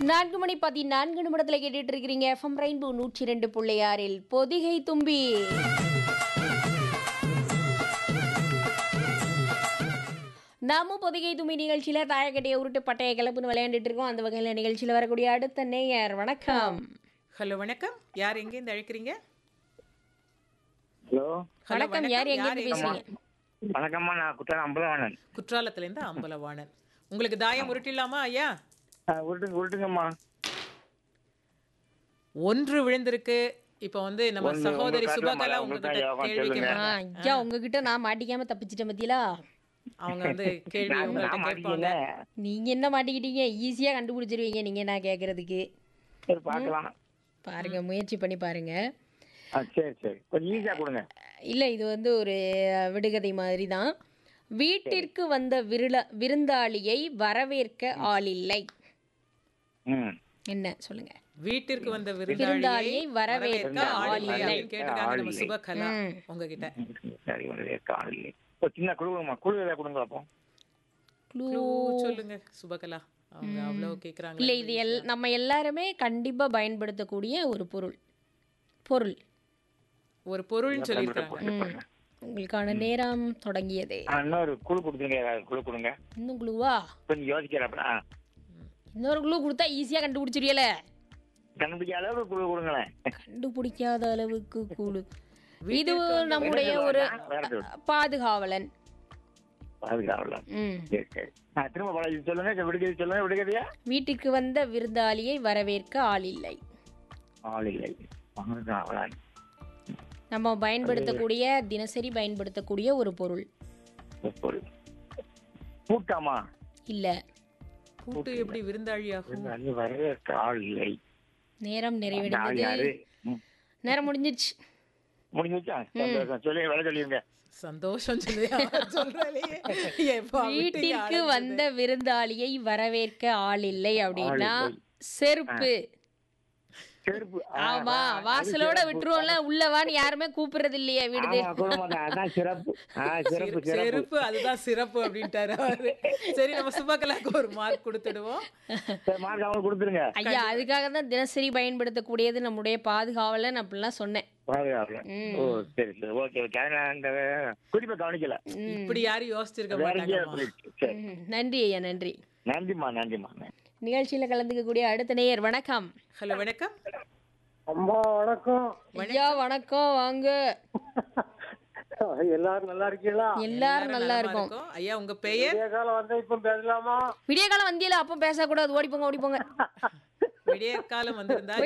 நான்கு மணி பதினான்கு நிமிடத்தில் கேட்டுட்டு இருக்கிறீங்க எஃப்எம் ரெயின்போ நூற்றி ரெண்டு புள்ளி ஆறில் பொதிகை தும்பி நாம பொதிகை தும்பி நிகழ்ச்சியில தாயக்கட்டையை உருட்டு பட்டைய கிளப்புன்னு விளையாண்டுட்டு இருக்கோம் அந்த வகையில் நிகழ்ச்சியில் வரக்கூடிய அடுத்த நேயர் வணக்கம் ஹலோ வணக்கம் யார் எங்கேருந்து அழைக்கிறீங்க ஹலோ ஹலோ, வணக்கம் யார் எங்கேருந்து பேசுறீங்க வணக்கம்மா நான் குற்றாலம் அம்பலவாணன் குற்றாலத்திலேருந்து அம்பலவாணன் உங்களுக்கு தாயம் உருட்டிடலாமா ஐயா ஆ, உருட்டுங்க உருட்டுங்கம்மா ஒன்று விழுந்திருக்கு இப்போ வந்து நம்ம ஒண்ணு, சகோதரி உங்க சுபகலா காட்டுல உங்ககிட்ட உங்களுக்கு தான் கேள்வி சொல்லுங்க. ஆ, கேட்பாங்க ஐயா உங்ககிட்ட நான் மாட்டிக்காம தப்பிச்சிட்டேன் பத்தியலா அவங்க வந்து கேள்வி நான் உங்கள்கிட்ட நான் கேட்பாங்க மாட்டிக்கல. நீங்க என்ன மாட்டிக்கிட்டீங்க ஈஸியா கண்டுபிடிச்சிருவீங்க நீங்க நான் கேட்கறதுக்கு சரி பார்க்கலாம் பாருங்க முயற்சி பண்ணி பாருங்க ஆ சரி சரி கொஞ்சம் ஈஸியாக கொடுங்க இல்லை இது வந்து ஒரு விடுகதை மாதிரி தான் வீட்டிற்கு வந்த விருள விருந்தாளியை வரவேற்க ஆளில்லை ம் என்ன சொல்லுங்க வீட்டிற்கு வந்த விருந்தாளியை விருந்தாளியை வரவேற்க வரவேற்க ஆள் ஆள் இல்லை இல்லை. அப்படின்னு கேட்டிருக்காங்க நம்ம ஆள் சுபகலா ம். உங்ககிட்ட சரி ஒன்று காலையில் ஒரு சின்ன குழுவுமா குழு ஏதாவது கொடுங்க பார்ப்போம் க்ளூ Clue சொல்லுங்க சுபகலா அவங்க அவ்வளவு கேக்குறாங்க இல்லை இது எல் நம்ம எல்லாருமே கண்டிப்பா பயன்படுத்தக்கூடிய ஒரு பொருள் பொருள் ஒரு பொருள்னு சொல்லியிருக்காங்க ம். உங்களுக்கான நேரம் தொடங்கியது ஆ, இன்னொரு குழு கொடுத்துருங்க ஏதாவது குழு கொடுங்க இன்னும் குழுவா கொஞ்சம் யோசிக்கிறப்ப ஆ இன்னொரு குழு கொடுத்தா ஈஸியா கண்டுபிடிச்சிருவியல கண்டுபிடிக்க அளவுக்கு குழு கொடுங்களேன் கண்டுபிடிக்காத அளவுக்கு குழு இது நம்முடைய ஒரு வேற சொல்லு. பாதுகாவலன் பாதுகாவலாம் ம் சரி சரி ஆ திரும்ப பழகி சொல்லுங்க சரி, விடுகதை சொல்லுங்க விடுகதையா வீட்டுக்கு வந்த விருந்தாளியை வரவேற்க ஆள் இல்லை ஆள் இல்லை பாதுகாவலான் நம்ம பயன்படுத்தக்கூடிய தினசரி பயன்படுத்தக்கூடிய ஒரு பொருள் பொருள் கூட்டமா இல்ல கூட்டு எப்படி விருந்தாளியாகும் அது வரவேற்க ஆள் இல்லை நேரம் ஆள் நிறைவடைந்தது யாரு ம். நேரம் முடிஞ்சிருச்சு முடிஞ்சுச்சா சந்தோஷம் சொல்லி வேலை சொல்லிருங்க சந்தோஷம் சொல்லி சொல்றாளே எப்பா விட்டீங்க வீட்டிற்கு ஆரம்பிச்சது? வந்த விருந்தாளியை வரவேற்க ஆள் இல்லை அப்படின்னா ஆள் இல்லை. செருப்பு செருப்பு ஆ, ஆமா ஆ, அது வாசலோட சிறப்பு. விட்டுருவோம்ல உள்ளவான்னு யாருமே கூப்பிடுறது இல்லையே விடுதே ஆமா, குடும்பம் தான். அதான் சிறப்பு ஆ, சிறப்பு சிறப்பு செருப்பு அதுதான் சிறப்பு அப்படின்ட்டாரு அவரு சரி நம்ம சுபகலாக்கு ஒரு மார்க் கொடுத்துடுவோம் சரி, மார்க் அவங்களுக்கு கொடுத்துருங்க ஐயா அதுக்காக தான் தினசரி பயன்படுத்தக்கூடியது நம்முடைய பாதுகாவலன் அப்படிலாம் சொன்னேன் பாதுகாப்பு ஓ சரி சரி ஓகே ஓகே அதை நான் அந்த குறிப்பை கவனிக்கல இப்படி யாரும் யோசிச்சிருக்க வேற எங்கேயோ மாட்டாங்க போயிடுச்சு. சரி ம், நன்றி ஐயா நன்றி நன்றிம்மா நன்றிம்மா நன்றி. நிகழ்ச்சியில கலந்துக்கக்கூடிய அடுத்த நேயர் வணக்கம் ஹலோ வணக்கம் அம்மா வணக்கம் ஐயா வணக்கம் வாங்க எல்லாரும் நல்லா இருக்கீங்களா எல்லாரும் நல்லா நலமா இருக்கும் இருக்கோம். ஐயா உங்க பெயர் விடிய காலம் வந்தா இப்ப பேசலாமா விடிய காலம் வந்தியல அப்போ பேசக்கூடாது ஓடி போங்க ஓடி போங்க விடியற்காலம் வந்திருந்தா